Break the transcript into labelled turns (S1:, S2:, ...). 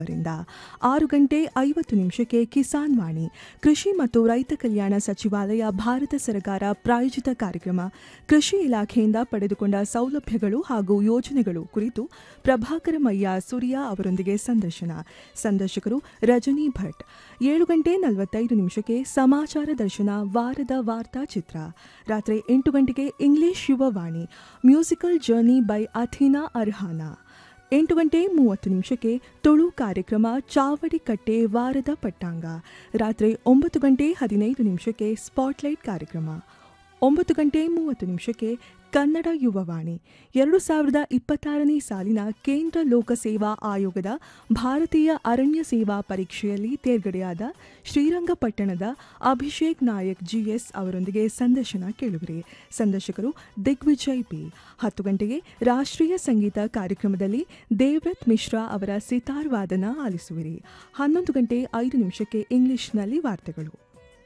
S1: ರಿಂದ ಆರು ಗಂಟೆ ಐವತ್ತು ನಿಮಿಷಕ್ಕೆ ಕಿಸಾನ್ ವಾಣಿ ಕೃಷಿ ಮತ್ತು ರೈತ ಕಲ್ಯಾಣ ಸಚಿವಾಲಯ ಭಾರತ ಸರ್ಕಾರ ಪ್ರಾಯೋಜಿತ ಕಾರ್ಯಕ್ರಮ ಕೃಷಿ ಇಲಾಖೆಯಿಂದ ಪಡೆದುಕೊಂಡ ಸೌಲಭ್ಯಗಳು ಹಾಗೂ ಯೋಜನೆಗಳು ಕುರಿತು ಪ್ರಭಾಕರ ಮಯ್ಯ ಸೂರ್ಯ ಅವರೊಂದಿಗೆ ಸಂದರ್ಶನ ಸಂದರ್ಶಕರು ರಜನಿ ಭಟ್ ಏಳು ಗಂಟೆ ನಲವತ್ತೈದು ನಿಮಿಷಕ್ಕೆ ಸಮಾಚಾರ ದರ್ಶನ ವಾರದ ವಾರ್ತಾ ಚಿತ್ರ ರಾತ್ರಿ ಎಂಟು ಗಂಟೆಗೆ English Yuvavani musical journey by Athena Arhana ಎಂಟು ಗಂಟೆ ಮೂವತ್ತು ನಿಮಿಷಕ್ಕೆ ತುಳು ಕಾರ್ಯಕ್ರಮ ಚಾವಡಿ ಕಟ್ಟೆ ವಾರದ ಪಟ್ಟಾಂಗ ರಾತ್ರಿ ಒಂಬತ್ತು ಗಂಟೆ ಹದಿನೈದು ನಿಮಿಷಕ್ಕೆ ಸ್ಪಾಟ್ಲೈಟ್ ಕಾರ್ಯಕ್ರಮ ಒಂಬತ್ತು ಗಂಟೆ ಮೂವತ್ತು ನಿಮಿಷಕ್ಕೆ ಕನ್ನಡ ಯುವವಾಣಿ ಎರಡು ಸಾವಿರದ ಇಪ್ಪತ್ತಾರನೇ ಸಾಲಿನ ಕೇಂದ್ರ ಲೋಕಸೇವಾ ಆಯೋಗದ ಭಾರತೀಯ ಅರಣ್ಯ ಸೇವಾ ಪರೀಕ್ಷೆಯಲ್ಲಿ ತೇರ್ಗಡೆಯಾದ ಶ್ರೀರಂಗಪಟ್ಟಣದ ಅಭಿಷೇಕ್ ನಾಯಕ್ ಜಿಎಸ್ ಅವರೊಂದಿಗೆ ಸಂದರ್ಶನ ಕೇಳುವಿರಿ ಸಂದರ್ಶಕರು ದಿಗ್ವಿಜಯ್ ಪಿ ಹತ್ತು ಗಂಟೆಗೆ ರಾಷ್ಟ್ರೀಯ ಸಂಗೀತ ಕಾರ್ಯಕ್ರಮದಲ್ಲಿ ದೇವ್ರತ್ ಮಿಶ್ರಾ ಅವರ ಸಿತಾರ್ ವಾದನ ಆಲಿಸುವಿರಿ ಹನ್ನೊಂದು ಗಂಟೆ ಐದು ನಿಮಿಷಕ್ಕೆ ಇಂಗ್ಲಿಷ್ನಲ್ಲಿ ವಾರ್ತೆಗಳು